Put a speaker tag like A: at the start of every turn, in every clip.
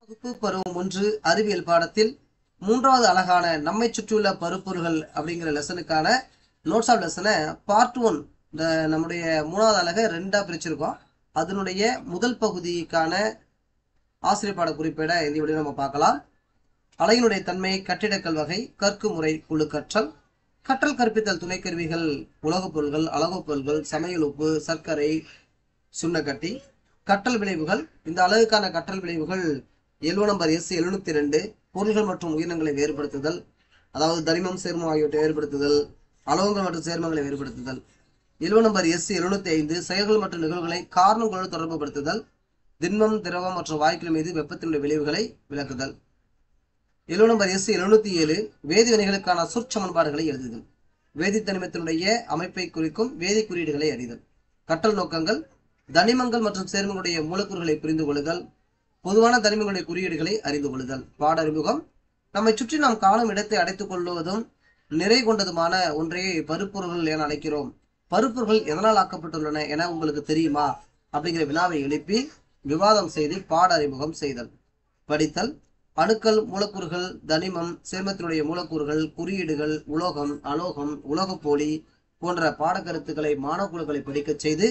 A: வகுப்பு பருவம் ஒன்று அறிவியல் பாடத்தில் மூன்றாவது அழகான நம்மை சுற்றியுள்ள பருப்பொருள்கள் அப்படிங்கிற லெசனுக்கான நோட்ஸ் ஆஃப் லெசனை பார்ட் ஒன் இந்த நம்முடைய மூணாவது அழகை ரெண்டா பிரிச்சிருக்கோம் அதனுடைய முதல் பகுதிக்கான ஆசிரியர் பாட குறிப்பேட இந்த வீடியோ நம்ம பார்க்கலாம் அலையினுடைய தன்மை கட்டிடக்கல் வகை கற்கு முறை குழு கற்றல் கற்றல் கற்பித்தல் துணைக்கருவிகள் உலோகப் பொருள்கள் அழகுப் பொருள்கள் சமையல் உப்பு சர்க்கரை சுண்ணக்கட்டி கற்றல் விளைவுகள் இந்த அலகுக்கான கற்றல் விளைவுகள் எல்வோ நம்பர் எஸ் எழுநூத்தி ரெண்டு பொருள்கள் மற்றும் உயிரினங்களை வேறுபடுத்துதல் அதாவது தனிமம் சேர்மம் ஆகியவற்றை வேறுபடுத்துதல் அலோகங்கள் மற்றும் சேர்மங்களை வேறுபடுத்துதல் எல்வோ நம்பர் எஸ் எழுநூத்தி ஐந்து செயல்கள் மற்றும் நிகழ்வுகளை காரணங்களோடு தொடர்புபடுத்துதல் திண்மம் திரவம் மற்றும் வாயுக்கள் மீது வெப்பத்தினுடைய விளைவுகளை விளக்குதல் எல்வோ நம்பர் எஸ் எழுநூத்தி ஏழு வேதி வினைகளுக்கான சொற்சமன்பாடுகளை எழுதுதல் வேதி தனிமத்தினுடைய அமைப்பை குறிக்கும் வேதி குறியீடுகளை அறிதல் கற்றல் நோக்கங்கள் தனிமங்கள் மற்றும் சேர்மங்களுடைய மூலக்கூறுகளை புரிந்து கொள்ளுதல் பொதுவான தனிமங்களுடைய குறியீடுகளை அறிந்து கொள்ளுதல் பாட அறிமுகம் நம்மை சுற்றி நாம் காணும் இடத்தை அடைத்துக் கொள்வதும் நிறை கொண்டதுமான ஒன்றையே பருப்பொருள்கள் என அழைக்கிறோம் பருப்பொருள்கள் எதனால் ஆக்கப்பட்டுள்ளன என உங்களுக்கு தெரியுமா அப்படிங்கிற வினாவை எழுப்பி விவாதம் செய்து பாட அறிமுகம் செய்தல் படித்தல் அணுக்கள் மூலக்கூறுகள் தனிமம் சேர்மத்தினுடைய மூலக்கூறுகள் குறியீடுகள் உலோகம் அலோகம் உலோகப்போலி போன்ற பாடக்கருத்துக்களை மாணவக்குழுக்களை படிக்கச் செய்து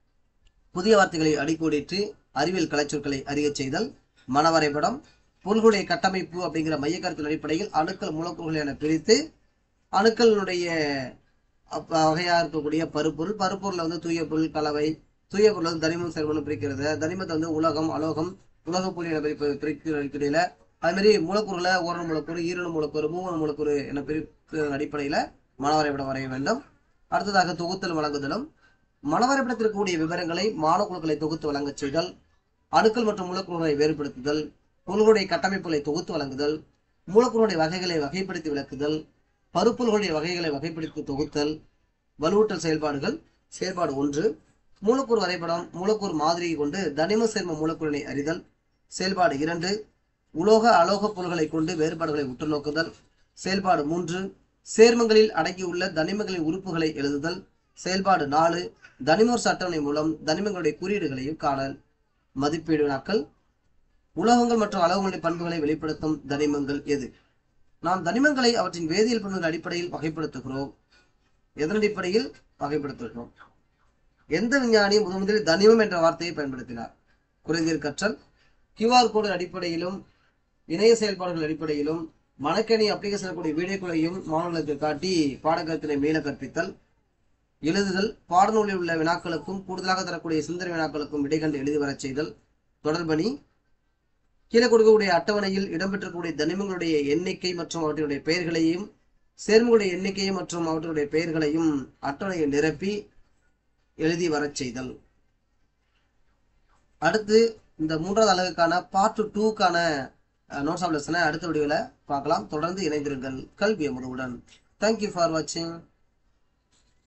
A: புதிய வார்த்தைகளை அடிக்கோடிட்டு அறிவியல் கலைச்சொற்களை அறியச் செய்தல் மனவரைபடம் பொருள்களுடைய கட்டமைப்பு அப்படிங்கிற மையக்கருத்தின் அடிப்படையில் அணுக்கள் மூலக்கூறுகள் என பிரித்து அணுக்களினுடைய அப்ப வகையா இருக்கக்கூடிய பருப்பொருள் பருப்பொருள்ல வந்து தூய பொருள் கலவை தூய பொருள் வந்து தனிமம் சேர்மம் பிரிக்கிறது தனிமத்தை வந்து உலகம் அலோகம் உலக பொருள் என பிரிப்பு பிரிக்கிற அடிப்படையில அது மாதிரி மூலக்கூறுல ஓரண மூலக்கூறு ஈரணு மூலக்கூறு மூவண மூலக்கூறு என பிரிப்பதன் அடிப்படையில மனவரைபடம் வரைய வேண்டும் அடுத்ததாக தொகுத்தல் வழங்குதலும் மனவரைபடத்தில் இருக்கக்கூடிய விவரங்களை மாணவக்குழுக்களை தொகுத்து வழங்கச் செய்தல் அணுக்கள் மற்றும் மூலக்கூறுகளை வேறுபடுத்துதல் பொருள்களுடைய கட்டமைப்புகளை தொகுத்து வழங்குதல் மூலக்கூறுடைய வகைகளை வகைப்படுத்தி விளக்குதல் பருப்பொருள்களுடைய வகைகளை வகைப்படுத்தி தொகுத்தல் வலுவூட்டல் செயல்பாடுகள் செயல்பாடு ஒன்று மூலக்கூறு வரைபடம் மூலக்கூறு மாதிரியை கொண்டு தனிம சேர்ம மூலக்கூறினை அறிதல் செயல்பாடு இரண்டு உலோக அலோக பொருள்களை கொண்டு வேறுபாடுகளை உற்று நோக்குதல் செயல்பாடு மூன்று சேர்மங்களில் அடங்கியுள்ள தனிமங்களின் உறுப்புகளை எழுதுதல் செயல்பாடு நாலு தனிமோர் அட்டவணை மூலம் தனிமங்களுடைய குறியீடுகளையும் காணல் மதிப்பீடு வினாக்கள் உலோகங்கள் மற்றும் அலோகங்களுடைய பண்புகளை வெளிப்படுத்தும் தனிமங்கள் எது நாம் தனிமங்களை அவற்றின் வேதியியல் பண்புகள் அடிப்படையில் வகைப்படுத்துகிறோம் எதன் அடிப்படையில் வகைப்படுத்துகிறோம் எந்த விஞ்ஞானி முதன் முதலில் தனிமம் என்ற வார்த்தையை பயன்படுத்தினார் குறைதீர் கற்றல் கியூஆர் கோடு அடிப்படையிலும் இணைய செயல்பாடுகள் அடிப்படையிலும் மணக்கணி அப்ளிகேஷன் கூடிய வீடியோக்களையும் மாணவர்களுக்கு காட்டி பாடக்கருத்தினை மேல கற்பித்தல் எழுதுதல் பாடநூலில் உள்ள வினாக்களுக்கும் கூடுதலாக தரக்கூடிய சிந்தனை வினாக்களுக்கும் இடைகண்டு எழுதி வரச் செய்தல் தொடர்பணி கீழே கொடுக்கக்கூடிய அட்டவணையில் இடம்பெற்றிருக்கக்கூடிய தனிமங்களுடைய எண்ணிக்கை மற்றும் அவற்றினுடைய பெயர்களையும் சேர்மங்களுடைய எண்ணிக்கையும் மற்றும் அவற்றுடைய பெயர்களையும் அட்டவணையில் நிரப்பி எழுதி வரச் செய்தல் அடுத்து இந்த மூன்றாவது அலகுக்கான பார்ட் டூக்கான நோட்ஸ் ஆஃப் லெசனை அடுத்த வீடியோவில் பார்க்கலாம் தொடர்ந்து இணைந்திருங்கள் கல்வி அமுதவுடன் தேங்க்யூ ஃபார் வாட்சிங்